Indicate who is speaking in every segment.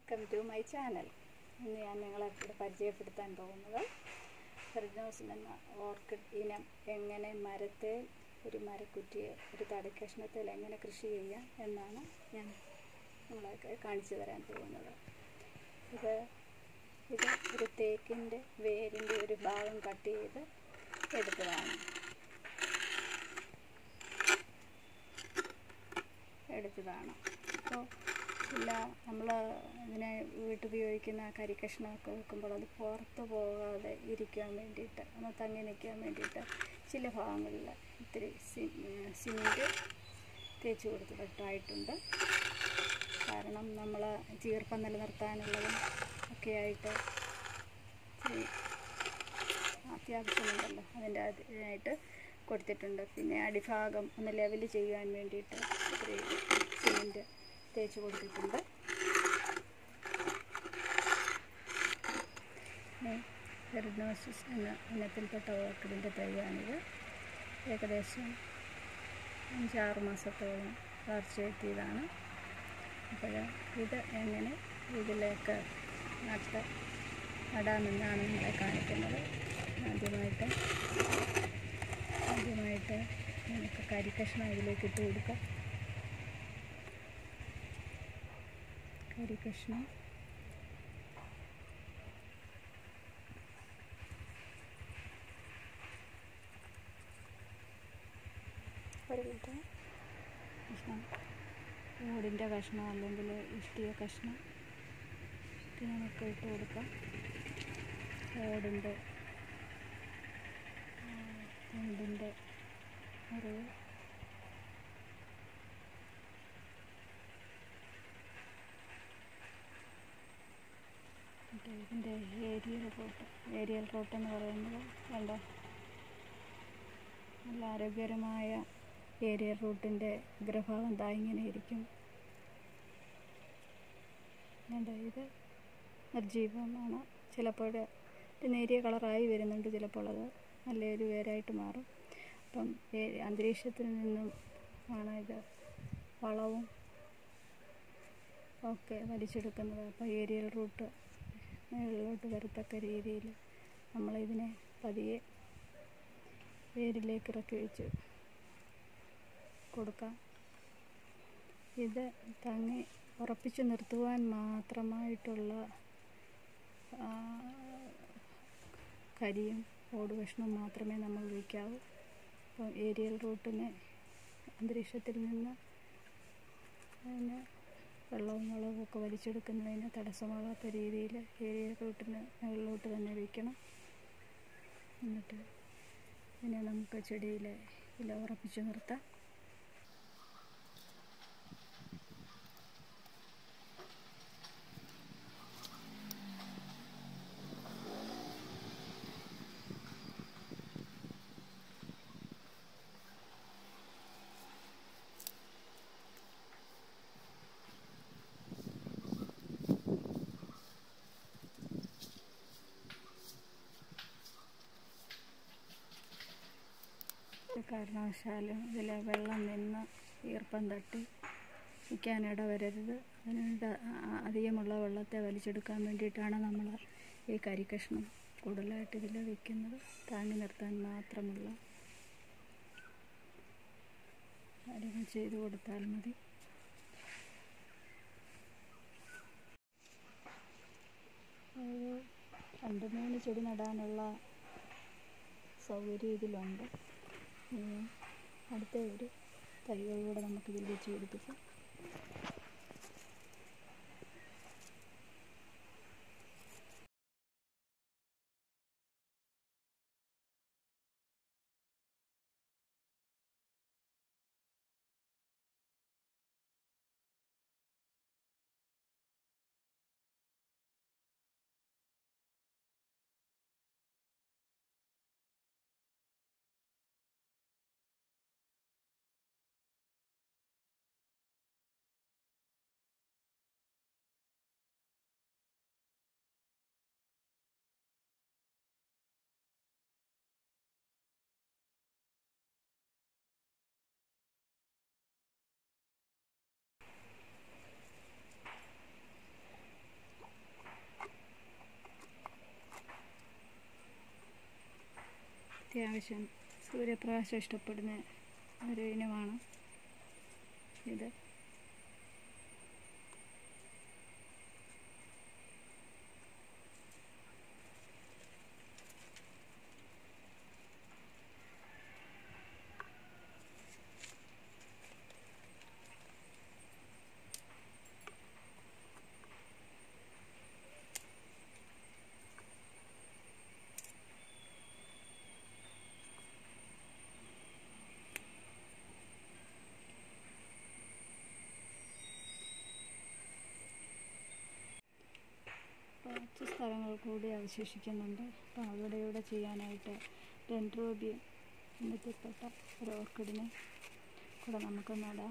Speaker 1: welcome to my channel ഇന്ന് ഞാൻ നിങ്ങളെ ഇവിടെ പരിചയപ്പെടുത്താൻ പോകുന്നത് ഫെർജോസ് എന്ന ഓർക്കിഡ് ഇനം എങ്ങനെ മരത്തെ ഒരു മരക്കുറ്റിയെ ഒരു തടിക്കഷ്ണത്തിൽ എങ്ങനെ കൃഷി ചെയ്യാം എന്നാണ് ഞാൻ നിങ്ങളെ കാണിച്ചു തരാൻ പോകുന്നത് ഇത് ഇത് ഒരു തേക്കിൻ്റെ വേരിൻ്റെ ഒരു ഭാഗം കട്ട് ചെയ്ത് എടുത്തതാണ് എടുത്തതാണ് അപ്പോൾ ഇല്ല നമ്മൾ ഇതിനെ വീട്ടുപയോഗിക്കുന്ന കരിക്കഷ്ണമൊക്കെ വെക്കുമ്പോൾ അത് പുറത്ത് പോകാതെ ഇരിക്കാൻ വേണ്ടിയിട്ട് ഒന്ന് തങ്ങി നിൽക്കാൻ വേണ്ടിയിട്ട് ചില ഭാഗങ്ങളിൽ ഇത്തിരി സിമെൻറ്റ് തേച്ച് കൊടുത്തിട്ടായിട്ടുണ്ട് കാരണം നമ്മൾ ചീർപ്പം നിലനിർത്താനുള്ളതും ഒക്കെ ആയിട്ട് ഇച്ചിരി അത്യാവശ്യമുണ്ടല്ലോ അതിൻ്റെ അതിനായിട്ട് കൊടുത്തിട്ടുണ്ട് പിന്നെ അടിഭാഗം ഒന്ന് ലെവൽ ചെയ്യാൻ വേണ്ടിയിട്ട് ഇത്തിരി സിമെൻറ്റ് തേച്ച് കൊടുത്തിട്ടുണ്ട് ഹെർനോസിസ് എന്ന ഇനത്തിൽപ്പെട്ട ഓർക്കിഡിൻ്റെ തൈയാണിത് ഏകദേശം അഞ്ചാറ് മാസത്തോളം വളർച്ചയെത്തിയതാണ് അപ്പോൾ ഇത് എങ്ങനെ ഇതിലേക്ക് നട്ട് നടാമെന്നാണ് നിങ്ങളെ കാണിക്കുന്നത് ആദ്യമായിട്ട് ആദ്യമായിട്ട് നമുക്ക് കരിക്കഷ്ണം ഇതിലേക്ക് ഇട്ട് കൊടുക്കാം കരിക്കഷ്ണം ഒരു മിനിറ്റ് കഷ്ണം ഓടിൻ്റെ കഷ്ണം അല്ലെങ്കിൽ ഇഷ്ടിക കഷ്ണം ഇത് നമുക്ക് ഇട്ട് കൊടുക്കാം ഓടിൻ്റെ തണ്ടിൻ്റെ ഒരു ഇതിൻ്റെ ഏരിയൽ റൂട്ട് ഏരിയൽ റൂട്ട് എന്ന് പറയുന്നത് വേണ്ട നല്ല ആരോഗ്യകരമായ ഏരിയൽ റൂട്ടിൻ്റെ ഗ്രഭാഗം ദാ ഇങ്ങനെ ഇരിക്കും വേണ്ട ഇത് നിർജീവമാണ് ചിലപ്പോൾ നേരിയ കളറായി വരുന്നുണ്ട് ചിലപ്പോൾ അത് നല്ലൊരു വേരായിട്ട് മാറും അപ്പം അന്തരീക്ഷത്തിൽ നിന്നും ആണ് ഇത് വളവും ഒക്കെ വലിച്ചെടുക്കുന്നത് അപ്പോൾ ഏരിയൽ റൂട്ട് മുകളിലോട്ട് വരത്തക്ക രീതിയിൽ നമ്മളിതിനെ പതിയെ വേരിലേക്ക് ഇറക്കി വെച്ച് കൊടുക്കാം ഇത് തങ്ങി ഉറപ്പിച്ച് നിർത്തുവാൻ മാത്രമായിട്ടുള്ള കരിയും ഓട് കഷ്ണവും മാത്രമേ നമ്മൾ ഉപയോഗിക്കാവൂ അപ്പം ഏരിയൽ റൂട്ടിന് അന്തരീക്ഷത്തിൽ നിന്ന് അതിന് വെള്ളവും വളവും ഒക്കെ വലിച്ചെടുക്കുന്നതിന് തടസ്സമാകാത്ത രീതിയിൽ ഏരിയൽ റൂട്ടിന് മുകളിലോട്ട് തന്നെ വയ്ക്കണം എന്നിട്ട് ഇതിനെ നമുക്ക് ചെടിയിൽ ഇല ഉറപ്പിച്ച് നിർത്താം കാരണവശാലും ഇതിൽ വെള്ളം നിന്ന് ഈർപ്പം തട്ടി നിൽക്കാനിട വരരുത് അതിന് അധികമുള്ള വെള്ളത്തെ വലിച്ചെടുക്കാൻ വേണ്ടിയിട്ടാണ് നമ്മൾ ഈ കരിക്കഷ്ണം കൂടുതലായിട്ട് ഇതിൽ വയ്ക്കുന്നത് താങ്ങി നിർത്താൻ മാത്രമുള്ള കാര്യങ്ങൾ ചെയ്തു കൊടുത്താൽ മതി ഒരു രണ്ട് മൂന്ന് ചെടി നടാനുള്ള സൗകര്യം ഇതിലുണ്ട് അടുത്ത ഒരു തൈകൾ കൂടെ നമുക്കിതിൽ വെച്ച് പിടിപ്പിക്കാം അത്യാവശ്യം സൂര്യപ്രകാശം ഇഷ്ടപ്പെടുന്ന ഒരു ഇനമാണ് ഇത് കുറച്ച് സ്ഥലങ്ങൾ കൂടി അവശേഷിക്കുന്നുണ്ട് അപ്പോൾ അവിടെ ഇവിടെ ചെയ്യാനായിട്ട് ഡെൻഡ്രോബിയം ഇനത്തിൽപ്പെട്ട ഒരു ഓർക്കിഡിനെ കൂടെ നമുക്ക് നടാം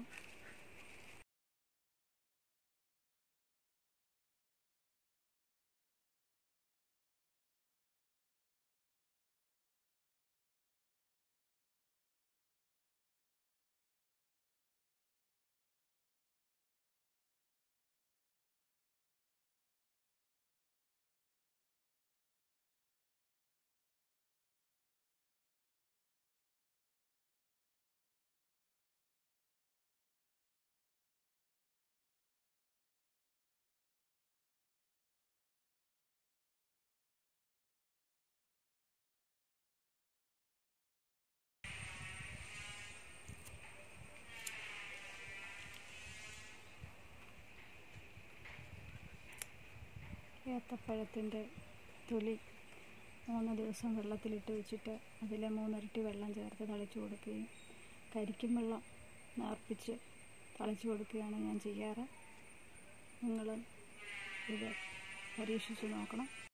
Speaker 1: ഏത്തപ്പഴത്തിൻ്റെ തൊലി മൂന്ന് ദിവസം വെള്ളത്തിലിട്ട് വെച്ചിട്ട് അതിൽ മൂന്നിരട്ടി വെള്ളം ചേർത്ത് തളിച്ചു കൊടുക്കുകയും കരിക്കും വെള്ളം നേർപ്പിച്ച് തളിച്ചു കൊടുക്കുകയാണ് ഞാൻ ചെയ്യാറ് നിങ്ങളും ഇത് പരീക്ഷിച്ച് നോക്കണം